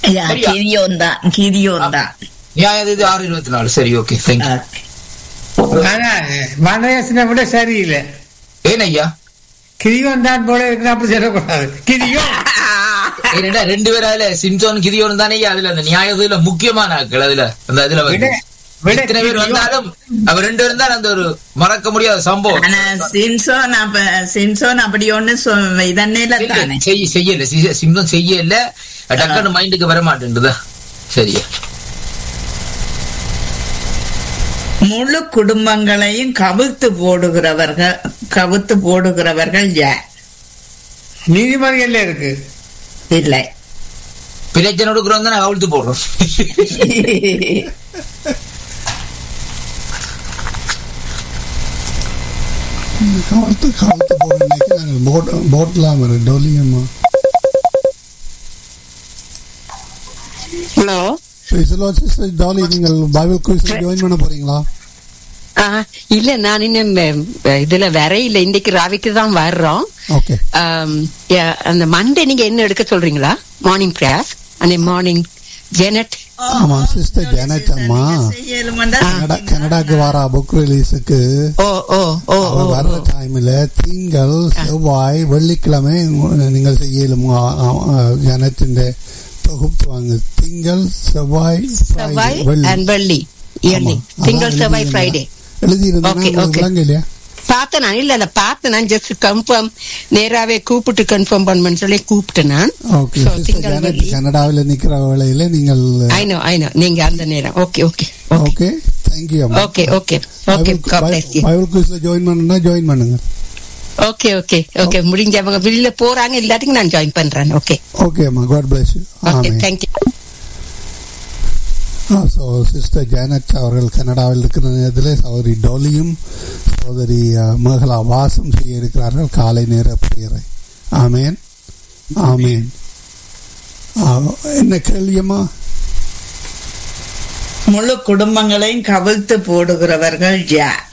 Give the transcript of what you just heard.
யா, சரியா? கிதியோன் தான் கிதியோன் தான் நியாயாதிபதி ஆறு இருபத்தி நாலு சரி ஓகே தேங்க்யூ ஆனா மனதேசனை விட சரியில்லை ஏன் ஐயா கிரியோன் தான் போல இருக்கு அப்படி சொல்லக்கூடாது கிரியோன் ஏனெண்டா ரெண்டு பேரும் அதுல சிம்சோன் கிதியோன் தானே ஐயா அதுல அந்த நியாயத்துல முக்கியமான ஆட்கள் அதுல அந்த இதுல வந்து விட- விட எத்தனை பேர் கிதியோன். வந்தாலும் அவர் ரெண்டு பேரும் தான் அந்த ஒரு மறக்க முடியாத சம்பவம் ஆனா சின்சோன் அப்ப சின்சோன் அப்படி ஒண்ணு சொ- இதன்னையில தானே செய்ய செய்யல சி- சிம்சோன் செய்யல டக்குன்னு மைண்டுக்கு வர மாட்டேன்டுதா சரியா முழு குடும்பங்களையும் கவிழ்த்து போடுகிறவர்கள் கவிழ்த்து போடுகிறவர்கள் யார் நீதிமன்றங்கள்ல இருக்கு இல்லை பிரச்சனை கொடுக்குறோம் தான் அவிழ்த்து போடுறோம் காலத்து காலத்து போட நினைக்கிறேன் போட் போட்லாம் வரும் டொலியம்மா ஹலோ சிஸ்டர் டாலி நீங்கள் பைபிள் குயிஸ்ல ஜாயின் பண்ண போறீங்களா இல்ல நான் இன்னும் அஹ், இதுல வரையில இன்னைக்கு ராவிக்கு தான் வர்றோம் ஓகே ஆம், yeah, அந்த மண்டே நீங்க என்ன எடுக்க சொல்றீங்களா மார்னிங் பிரேயர்ஸ் அந்த மார்னிங் ஜெனட் ஆமா சிஸ்டர் ஜானட் அம்மா கனடா கனடாக்கு வர புக் ரிலீஸுக்கு ஓ ஓ ஓ ஓ அவர் வர்ற டைம்ல திங்கள் செவ்வாய் வெள்ளிக்கிழமை நீங்கள் செய்யலும் ஜனத்தின் தொகுப்பு வாங்க திங்கள் செவ்வாய் செவ்வாய் Friday, வெள்ளி அண்ட் வெள்ளி இயர்லி ஆமா. திங்கள் அதான் செவ்வாய் எழுதியிருந்தேன். ஃப்ரைடே எழுதியிருந்தேன் Okay, உங்களுக்கு okay. விளங்க இல்லையா பார்த்தேன் நான் இல்ல இல்ல பார்த்தேன் நான் ஜஸ்ட் கன்ஃபார்ம் நேராவே கூப்பிட்டு கன்ஃபார்ம் பண்ணுன்னு சொல்லி கூப்பிட்டேன் நான் ஓகே So, சிஸ்டர் திங்கள் ஜானட் வெள்ளி கனடாவில் நிக்கிற வேளையில நீங்கள் ஐ நோ ஐ நோ நீங்க அந்த நேரம் ஓகே ஓகே ஓகே தேங்க்யூ அம்மா okay okay okay God bless you Bible குயிஸ்ல ஜாயின் பண்ணணும்னா ஜாயின் பண்ணுங்க ஓகே ஓகே ஓகே முடிஞ்சவங்க வெளியில போறாங்க இல்லாட்டிக்கு நான் ஜாயின் பண்றேன் ஓகே ஓகே அம்மா God bless you okay amen thank you so sister Janet அவர்கள் கனடாவில் இருக்கிற நேரத்தில் சகோதரி டோலியும் சகோதரி அஹ், மேகலா வாசம் செய்ய இருக்கிறார்கள் காலை நேர பிரேயரை ஆமேன் ஆமேன் ஆ, என்ன கேள்வியம்மா முழு குடும்பங்களையும் கவிழ்த்து போடுகிறவர்கள் யார்